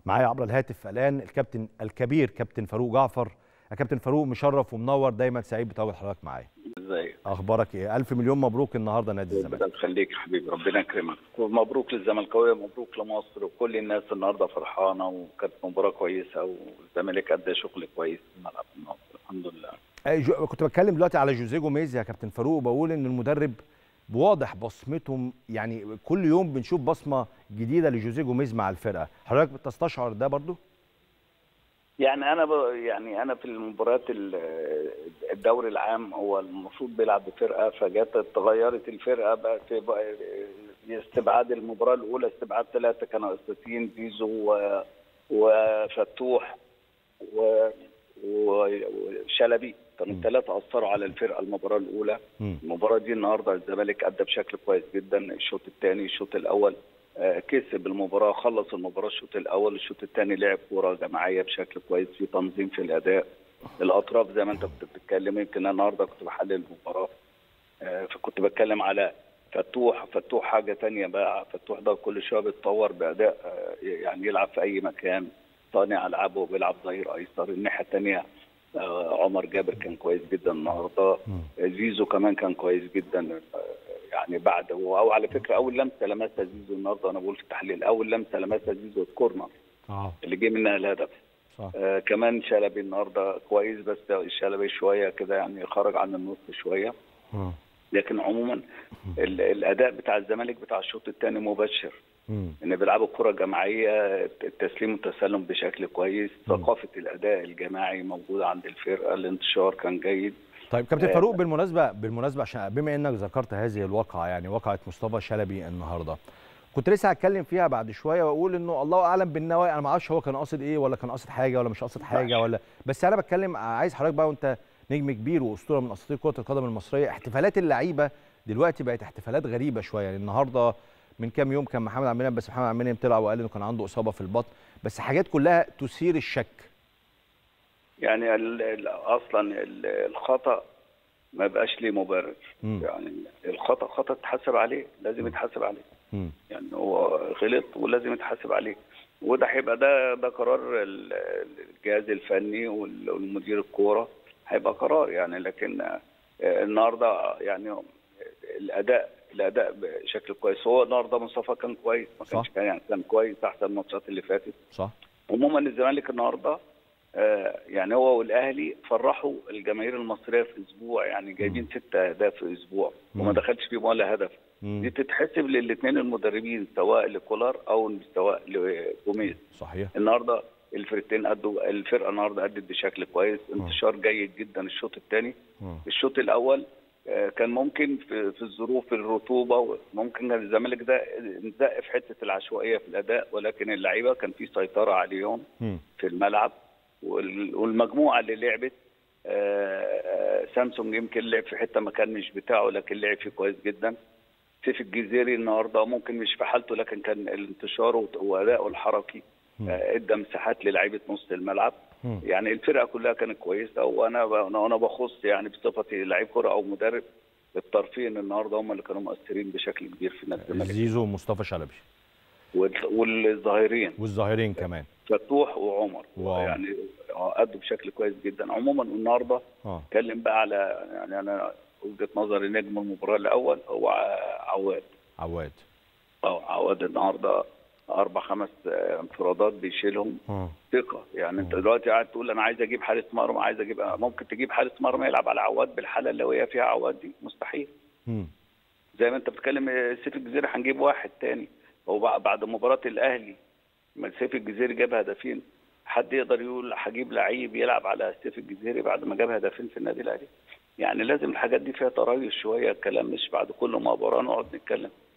معايا عبر الهاتف الان الكابتن الكبير كابتن فاروق جعفر يا كابتن فاروق مشرف ومنور دايما سعيد بتواجد حضرتك معايا ازيك اخبارك ايه الف مليون مبروك النهارده نادي الزمالك ربنا يخليك يا حبيبي ربنا يكرمك ومبروك للزملكاويه مبروك لمصر وكل الناس النهارده فرحانه وكانت مباراه كويسه والزمالك ادى شغل كويس في الملعب النهارده الحمد لله أي جو... كنت بتكلم دلوقتي على جوزيه جوميز يا كابتن فاروق وبقول ان المدرب واضح بصمتهم يعني كل يوم بنشوف بصمه جديده لجوزيه جوميز مع الفرقه حضرتك بتستشعر ده برضو يعني انا ب... يعني انا في المباريات ال- الدوري العام هو المفروض بيلعب بفرقه فجت اتغيرت الفرقه بقى في بقى استبعاد المباراه الاولى استبعاد ثلاثه كانوا اساسيين زيزو و... وفتوح و... و... وشلبي كانوا الثلاثه اثروا على الفرقه المباراه الاولى مم. المباراه دي النهارده الزمالك ادى بشكل كويس جدا الشوط الثاني الشوط الاول آه، كسب المباراه خلص المباراه الشوط الاول الشوط الثاني لعب كوره جماعيه بشكل كويس في تنظيم في الاداء الاطراف زي ما انت كنت بتتكلم يمكن انا النهارده كنت بحلل المباراه آه، فكنت بتكلم على فتوح فتوح حاجه تانية بقى فتوح ده كل شويه بيتطور باداء آه، يعني يلعب في اي مكان صانع العابه وبيلعب ظهير ايسر الناحيه الثانيه عمر جابر كان كويس جدا النهارده زيزو كمان كان كويس جدا آه، يعني بعد او على فكره اول لمسه لمسها زيزو النهارده انا بقول في التحليل اول لمسه لمسها زيزو الكورنر اه اللي جه منها الهدف صح آه كمان شلبي النهارده كويس بس الشلبي شويه كده يعني خرج عن النص شويه مم. لكن عموما ال- الاداء بتاع الزمالك بتاع الشوط الثاني مبشر مم. ان بيلعبوا كره جماعيه التسليم والتسلم بشكل كويس ثقافه الاداء الجماعي موجوده عند الفرقه الانتشار كان جيد طيب كابتن آه. فاروق بالمناسبه بالمناسبه عشان بما انك ذكرت هذه الواقعه يعني واقعه مصطفى شلبي النهارده كنت لسه هتكلم فيها بعد شويه واقول انه الله اعلم بالنوايا انا ما اعرفش هو كان قاصد ايه ولا كان قاصد حاجه ولا مش قاصد حاجه ولا بس انا بتكلم عايز حضرتك بقى وانت نجم كبير واسطوره من اساطير كره القدم المصريه احتفالات اللعيبه دلوقتي بقت احتفالات غريبه شويه يعني النهارده من كام يوم كان محمد عبد المنعم بس محمد عبد المنعم طلع وقال انه كان عنده اصابه في البطن بس حاجات كلها تثير الشك يعني ال- ال- اصلا ال- الخطا ما بقاش ليه مبرر مم. يعني الخطا خطا تحاسب عليه لازم يتحاسب عليه مم. يعني هو غلط ولازم يتحاسب عليه وده هيبقى ده ده قرار ال- الجهاز الفني وال- والمدير الكوره هيبقى قرار يعني لكن آه، النهارده يعني الاداء الاداء بشكل كويس هو النهارده مصطفى كان كويس ما كانش صح. كان يعني كان كويس احسن الماتشات اللي فاتت صح عموما الزمالك النهارده آه، يعني هو والاهلي فرحوا الجماهير المصريه في اسبوع يعني جايبين ست اهداف في اسبوع وما مم. دخلش فيهم ولا هدف مم. دي تتحسب للاثنين المدربين سواء لكولار او سواء لجوميز صحيح النهارده الفرقتين ادوا الفرقه النهارده ادت بشكل كويس انتشار جيد جدا الشوط الثاني مم. الشوط الاول آه، كان ممكن في, في الظروف الرطوبه ممكن كان الزمالك ده نزق في حته العشوائيه في الاداء ولكن اللعيبه كان في سيطره عليهم مم. في الملعب وال- والمجموعه اللي لعبت آه، آه، سامسونج يمكن لعب في حته ما كان مش بتاعه لكن لعب فيه كويس جدا سيف الجزيري النهارده ممكن مش في حالته لكن كان الانتشار وت- واداؤه الحركي آه، ادى مساحات للعيبه نص الملعب مم. يعني الفرقه كلها كانت كويسه وانا ب- انا أنا بخص يعني بصفتي لعيب كره او مدرب الطرفين النهارده هم اللي كانوا مؤثرين بشكل كبير في نادي الزمالك زيزو ومصطفى شلبي وال- والظاهرين والظاهرين كمان فتوح وعمر وعمر. يعني ادوا بشكل كويس جدا عموما النهارده اه اتكلم بقى على يعني انا وجهه نظري نجم المباراه الاول هو ع- عواد عواد اه عواد النهارده اربع خمس آه، انفرادات بيشيلهم اه ثقه يعني انت دلوقتي قاعد تقول انا عايز اجيب حارس مرمى عايز اجيب ممكن تجيب حارس مرمى يلعب على عواد بالحاله اللي هي فيها عواد دي مستحيل مم. زي ما انت بتتكلم آه، سيف الجزيري هنجيب واحد تاني هو بع- بعد مباراه الاهلي ما سيف الجزيري جاب هدفين حد يقدر يقول هجيب لعيب يلعب على سيف الجزيري بعد ما جاب هدفين في النادي الاهلي يعني لازم الحاجات دي فيها تريث شويه الكلام مش بعد كل مباراه نقعد نتكلم